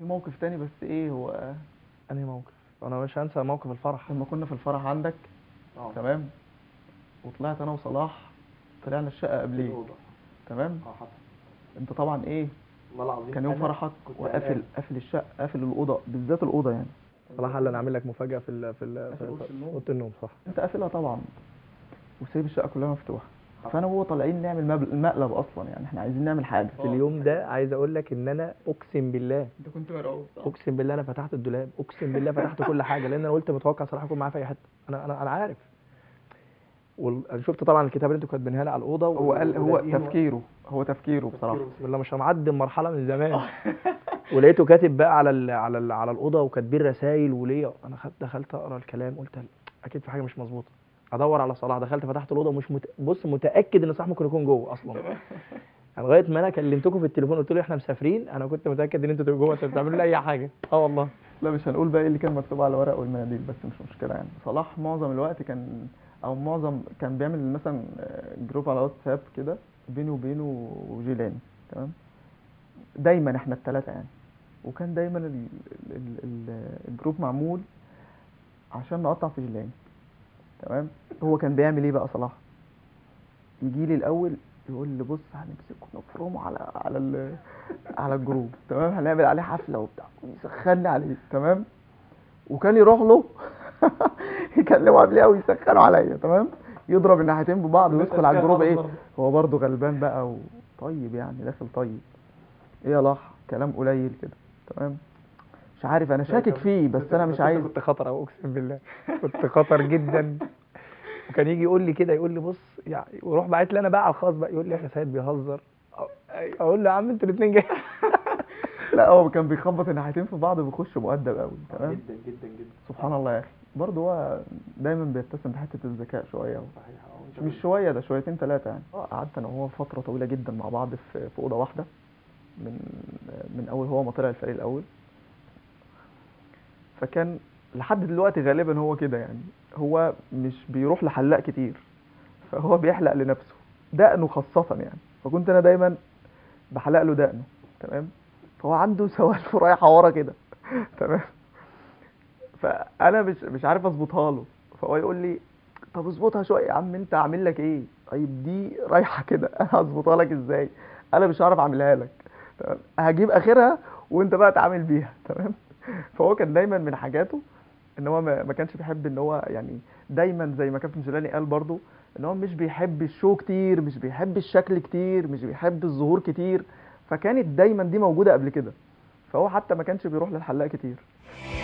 في موقف تاني بس ايه هو انهي موقف انا مش هنسى موقف الفرح لما كنا في الفرح عندك اه تمام وطلعت انا وصلاح طلعنا الشقه قبليه الأوضة. تمام اه حصل انت طبعا ايه والله العظيم كان يوم أنا فرحك كنت وقافل قلقان. قافل الشقه قافل الاوضه بالذات الاوضه يعني صراحه اللي انا عامل لك مفاجاه في ال في ال في أوضة في النوم. اوضه النوم صح انت قافلها طبعا وسايب الشقه كلها مفتوحه فانا وهو طالعين نعمل مبل- مقلب اصلا يعني احنا عايزين نعمل حاجه في اليوم ده عايز اقول لك ان انا اقسم بالله انت كنت مرعوب اقسم بالله انا فتحت الدولاب اقسم بالله فتحت كل حاجه لان انا قلت متوقع صراحه يكون معايا في اي حته انا انا انا عارف وال- انا شفت طبعا الكتاب اللي انتوا كاتبينها لي على الاوضه هو قال هو وبادئين و- تفكيره هو تفكيره بصراحه بسم الله مش معدي مرحله من زمان ولقيته كاتب بقى على ال على ال على الاوضه وكاتبين رسايل وليه انا خدت دخلت اقرا الكلام قلت اكيد في حاجه مش مظبوطه ادور على صلاح دخلت فتحت الاوضه مش مت... بص متاكد ان صلاح ممكن يكون جوه اصلا يعني لغايه ما انا كلمتكم في التليفون قلت له احنا مسافرين انا كنت متاكد ان انتوا تبقوا جوه بتعملوا لي اي حاجه اه والله لا مش هنقول بقى ايه اللي كان مكتوب على الورق والمناديل بس مش مشكله يعني صلاح معظم الوقت كان او معظم كان بيعمل مثلا آه، جروب على واتساب كده بيني وبينه وجيلاني تمام دايما احنا الثلاثه يعني وكان دايما ال ال ال الجروب معمول عشان نقطع في جيلاني تمام هو كان بيعمل ايه بقى صلاح يجي لي الاول يقول لي بص هنمسكه نفرمه على على ال- على الجروب تمام هنعمل عليه حفله وبتاع ويسخني عليه تمام وكان يروح له يكلمه قبلها ويسخنوا عليا تمام يضرب الناحيتين ببعض ويدخل على الجروب ايه هو برضه غلبان بقى وطيب يعني داخل طيب ايه يا لاح كلام قليل كده تمام مش عارف انا شاكك فيه بس انا مش عايز كنت خطر او اقسم بالله كنت خطر جدا وكان يجي يقول لي كده يقول لي بص يعني ويروح باعت لي انا بقى على الخاص بقى يقول لي يا سيد بيهزر أو- اقول له يا عم انتوا الاثنين جاي لا هو كان بيخبط الناحيتين في بعض وبيخش مؤدب قوي تمام جدا جدا جدا سبحان الله يا اخي برضه هو دايما بيتسم بحته الذكاء شويه صحيح اه أنت مش شويه ده شويتين ثلاثه يعني آه، قعدت انا وهو فتره طويله جدا مع بعض في في اوضه واحده من من اول هو ما طلع الفريق الاول فكان لحد دلوقتي غالبا هو كده يعني هو مش بيروح لحلاق كتير فهو بيحلق لنفسه دقنه خاصه يعني فكنت انا دايما بحلق له دقنه تمام فهو عنده سوالف رايحه ورا كده تمام فانا مش مش عارف اظبطها له فهو يقول لي طب اظبطها شويه يا عم انت عامل لك ايه طيب دي رايحه كده انا هظبطها لك ازاي انا مش هعرف اعملها لك تمام هجيب اخرها وانت بقى تعامل بيها تمام فهو كان دايما من حاجاته ان هو ما ما كانش بيحب ان هو يعني دايما زي ما كابتن جيلاني قال برضو ان هو مش بيحب الشو كتير مش بيحب الشكل كتير مش بيحب الظهور كتير فكانت دايما دي موجوده قبل كده فهو حتى ما كانش بيروح للحلاق كتير